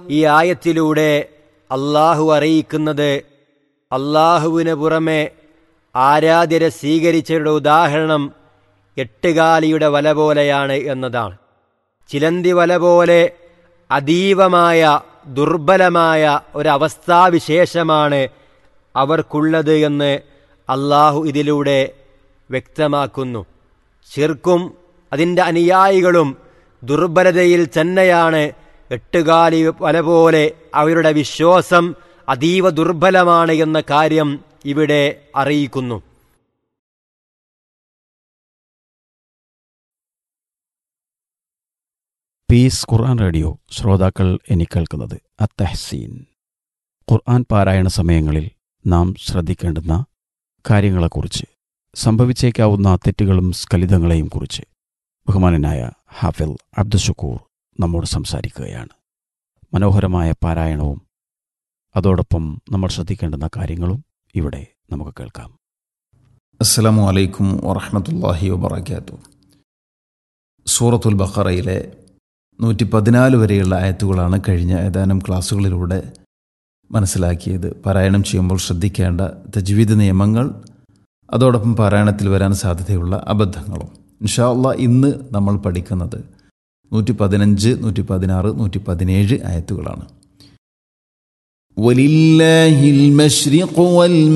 ഈ ആയത്തിലൂടെ അള്ളാഹു അറിയിക്കുന്നത് അള്ളാഹുവിന് പുറമെ ആരാധ്യരെ സ്വീകരിച്ചവരുടെ ഉദാഹരണം എട്ടുകാലിയുടെ വല പോലെയാണ് എന്നതാണ് ചിലന്തി വല പോലെ അതീവമായ ദുർബലമായ ഒരവസ്ഥാവിശേഷമാണ് അവർക്കുള്ളത് എന്ന് അള്ളാഹു ഇതിലൂടെ വ്യക്തമാക്കുന്നു ശിർക്കും അതിൻ്റെ അനുയായികളും ദുർബലതയിൽ തന്നെയാണ് എട്ടുകാലി വല പോലെ അവരുടെ വിശ്വാസം അതീവ ദുർബലമാണ് എന്ന കാര്യം ഇവിടെ അറിയിക്കുന്നു പീസ് ഖുർആൻ റേഡിയോ ശ്രോതാക്കൾ ഇനി കേൾക്കുന്നത് അത്തഹ്സീൻ ഖുർആൻ പാരായണ സമയങ്ങളിൽ നാം ശ്രദ്ധിക്കേണ്ടുന്ന കാര്യങ്ങളെക്കുറിച്ച് സംഭവിച്ചേക്കാവുന്ന തെറ്റുകളും സ്ഖലിതങ്ങളെയും കുറിച്ച് ബഹുമാനനായ ഹാഫിൽ അബ്ദുഷക്കൂർ നമ്മോട് സംസാരിക്കുകയാണ് മനോഹരമായ പാരായണവും അതോടൊപ്പം നമ്മൾ ശ്രദ്ധിക്കേണ്ടുന്ന കാര്യങ്ങളും ഇവിടെ നമുക്ക് കേൾക്കാം അസ്സലാമു അലൈക്കും വറഹമത്തല്ലാഹി വബർക്കാത്തു സൂറത്തുൽ ബഖറയിലെ നൂറ്റി പതിനാല് വരെയുള്ള ആയത്തുകളാണ് കഴിഞ്ഞ ഏതാനും ക്ലാസ്സുകളിലൂടെ മനസ്സിലാക്കിയത് പാരായണം ചെയ്യുമ്പോൾ ശ്രദ്ധിക്കേണ്ട തജ്വീദ് നിയമങ്ങൾ അതോടൊപ്പം പാരായണത്തിൽ വരാൻ സാധ്യതയുള്ള അബദ്ധങ്ങളും ഇൻഷാ അള്ളാ ഇന്ന് നമ്മൾ പഠിക്കുന്നത് നൂറ്റി പതിനഞ്ച് നൂറ്റി പതിനാറ് നൂറ്റി പതിനേഴ് ആയത്തുകളാണ് വലില്ലാഹിൽ മശ്രിഖ് വൽ